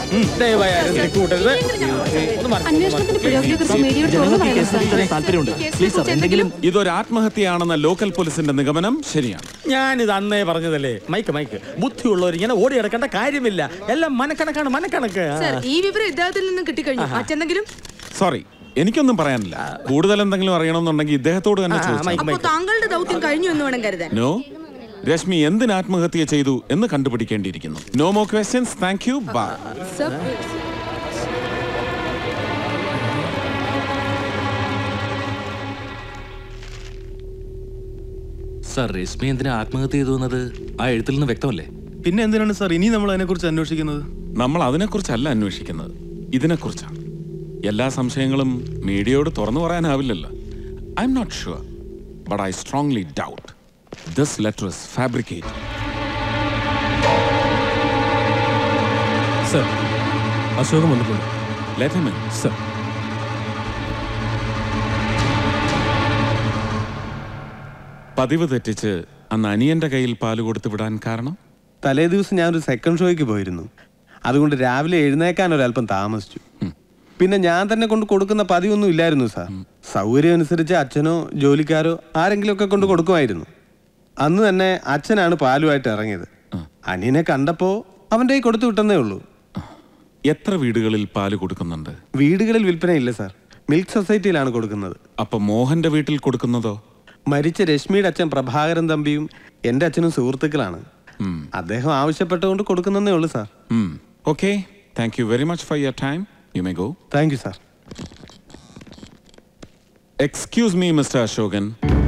ദയവായി ആരും തിരക്കൂട്ടരുത് ഒന്ന് മാറി. അന്വേഷണത്തിന്റെ പുരോഗതിയെക്കുറിച്ച് മീഡിയയോട് തുറന്നു പറയണം സാർ താല്പര്യമുണ്ട് പ്ലീസ് സാർ എന്തെങ്കിലും ഇതൊരു ആത്മഹത്യയാണെന്ന ലോക്കൽ പോലീസിന്റെ നിഗമനം ശരിയാണ് ഞാനിത് അന്നേ പറഞ്ഞതല്ലേ മൈക്ക് മൈക്ക് ബുദ്ധിയുള്ളവർ ഇങ്ങനെ ഓടി കിടക്കേണ്ട കാര്യമില്ല എല്ലാം മനക്കണക്കാണ് മനക്കണക്ക് ആ. സർ ഈ വിവരം ഇദ്ദേഹത്തിൽ നിന്നും കിട്ടിക്കഴിഞ്ഞു മറ്റെന്തെങ്കിലും സോറി എനിക്കൊന്നും പറയാനില്ല കൂടുതൽ എന്തെങ്കിലും അറിയണമെന്നുണ്ടെങ്കിൽ ഇദ്ദേഹത്തോട് തന്നെ ആ, ചോദിച്ചു മൈക്ക് അപ്പൊ താങ്കളുടെ ദൗത്യം കഴിഞ്ഞു എന്ന് വേണം കരുതാൻ നോ രശ്മി എന്തിന് ആത്മഹത്യ ചെയ്തു എന്ന് കണ്ടുപിടിക്കേണ്ടിയിരിക്കുന്നു no more questions thank you bye sir sir Rashmi എന്തിനാ ആത്മഹത്യ ചെയ്തു എന്നത് ആ എഴുത്തിൽ നിന്ന് വ്യക്തമല്ലേ പിന്നെ എന്തിനാണ് സാർ ഇനി നമ്മൾ അതിനെക്കുറിച്ച് അന്വേഷിക്കുന്നത് നമ്മൾ അതിനെക്കുറിച്ചല്ല അന്വേഷിക്കുന്നത് ഇതിനെക്കുറിച്ചാണ് എല്ലാ സംശയങ്ങളും മീഡിയയോട് തുറന്നു പറയാനാവില്ലല്ലോ I'm not sure but I strongly doubt this letter is fabricate sir അശോകം വന്നിട്ടുണ്ട് ലെറ്റ് ഹിം ഇൻ സർ പതിവ് തെറ്റിച്ച് അന്ന് അനിയന്റെ കയ്യിൽ പാല് കൊടുത്തു വിടാൻ കാരണം തലേ ദിവസം ഞാനൊരു സെക്കൻഡ് ഷോയ്ക്ക് പോയിരുന്നു അതുകൊണ്ട് രാവിലെ എഴുന്നേക്കാൻ ഒരല്പം താമസിച്ചു പിന്നെ ഞാൻ തന്നെ കൊണ്ട് കൊടുക്കുന്ന പതിവൊന്നും ഇല്ലായിരുന്നു സാർ സൗകര്യം അനുസരിച്ച് അച്ഛനോ ജോലിക്കാരോ ആരെങ്കിലും ഒക്കെ കൊണ്ട് കൊടുക്കുമായിരുന്നു അന്ന് തന്നെ അച്ഛനാണ് പാലുമായിട്ട് ഇറങ്ങിയത് അനിയനെ കണ്ടപ്പോ അവന്റെ കൈ കൊടുത്തു വിട്ടെന്നേ ഉള്ളൂ എത്ര വീടുകളിൽ പാല് കൊടുക്കുന്നുണ്ട് വീടുകളിൽ വിൽപ്പനയില്ല സാർ മിൽക്ക് സൊസൈറ്റിയിലാണ് കൊടുക്കുന്നത് അപ്പൊ മോഹന്റെ വീട്ടിൽ കൊടുക്കുന്നതോ മരിച്ച രശ്മിയുടെ അച്ഛൻ പ്രഭാകരൻ തമ്പിയും എന്റെ അച്ഛനും സുഹൃത്തുക്കളാണ് അദ്ദേഹം ആവശ്യപ്പെട്ടുകൊണ്ട് കൊടുക്കുന്നതേ ഉള്ളൂ sir okay thank you very much for your time you may go thank you sir excuse me mister Ashokan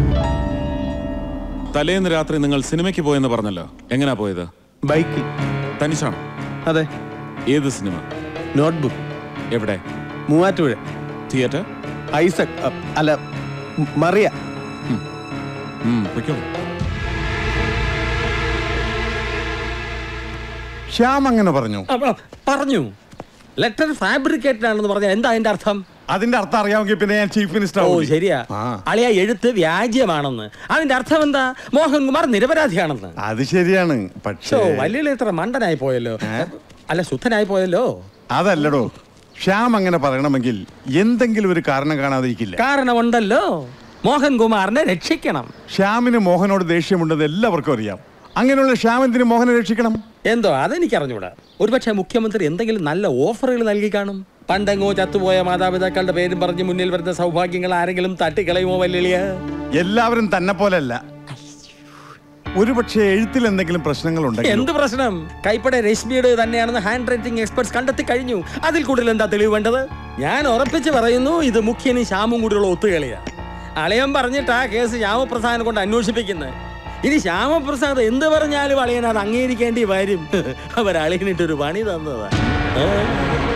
തലേന്ന് രാത്രി നിങ്ങൾ സിനിമയ്ക്ക് പോയെന്ന് പറഞ്ഞല്ലോ എങ്ങനെയാ പോയത് ബൈക്കിൽ തനിച്ചാണോ അതെ ഏത് സിനിമ നോട്ട്ബുക്ക് എവിടെ മൂവാറ്റുപുഴ തിയേറ്റർ ഐസക് അ, അല്ല മ- മറിയ പൊയ്ക്കോളൂ ശ്യാം അങ്ങനെ പറഞ്ഞു അപ്പൊ പറഞ്ഞു ലെറ്റർ ഫാബ്രിക്കേറ്റഡ് ആണെന്ന് പറഞ്ഞാൽ എന്താ അതിന്റെ അർത്ഥം അതിന്റെ അർത്ഥം അറിയാമെങ്കിൽ പിന്നെ ഞാൻ ചീഫ് മിനിസ്റ്റർ ഓ ആവൂലേ? ശരിയാ ആ. അളിയ എഴുത്ത് വ്യാജ്യമാണെന്ന് അതിന്റെ അർത്ഥം എന്താ മോഹൻകുമാർ നിരപരാധിയാണെന്ന് അത് ശരിയാണ് പക്ഷേ ഷോ വലിയ ഇത്ര മണ്ടനായി പോയല്ലോ അല്ല ശുദ്ധനായി പോയല്ലോ അതല്ലടോ ശ്യാം അങ്ങനെ പറയണമെങ്കിൽ എന്തെങ്കിലും ഒരു കാരണം കാണാതിരിക്കില്ല കാരണമുണ്ടല്ലോ മോഹൻകുമാറിനെ രക്ഷിക്കണം ശ്യാമിന് മോഹനോട് ദേഷ്യമുണ്ടെന്ന് എല്ലാവർക്കും അറിയാം അങ്ങനെയുള്ള ശ്യാം എന്തിന് മോഹനെ രക്ഷിക്കണം എന്തോ അതെനിക്ക് അറിഞ്ഞൂടാ ഒരുപക്ഷെ മുഖ്യമന്ത്രി എന്തെങ്കിലും നല്ല ഓഫറുകൾ നൽകി കാണും പണ്ടെങ്ങോ ചത്തുപോയ മാതാപിതാക്കളുടെ പേരും പറഞ്ഞ് മുന്നിൽ വരുന്ന സൗഭാഗ്യങ്ങൾ ആരെങ്കിലും തട്ടിക്കളയുമോ വല്ലിയ എല്ലാവരും തന്നെ പോലല്ല ഒരുപക്ഷെ എഴുത്തിൽ എന്തെങ്കിലും പ്രശ്നങ്ങൾ ഉണ്ടെങ്കിൽ എന്ത് പ്രശ്നം കൈപ്പട രശ്മിയുടെ തന്നെയാണെന്ന് ഹാൻഡ് റൈറ്റിംഗ് എക്സ്പെർട്സ് കണ്ടെത്തി കഴിഞ്ഞു അതിൽ കൂടുതൽ എന്താ തെളിവ് വേണ്ടത് ഞാൻ ഉറപ്പിച്ച് പറയുന്നു ഇത് മുഖ്യനും ശ്യാമും കൂടിയുള്ള ഒത്തുകളിയാ അളയൻ പറഞ്ഞിട്ടാ കേസ് ശ്യാമപ്രസാദിനെ കൊണ്ട് അന്വേഷിപ്പിക്കുന്നത് ഇനി ശ്യാമപ്രസാദ് എന്ത് പറഞ്ഞാലും അളിയൻ അത് അംഗീകരിക്കേണ്ടി വരും അവർ അളിയനിട്ടൊരു പണി തന്നതാ ഏ?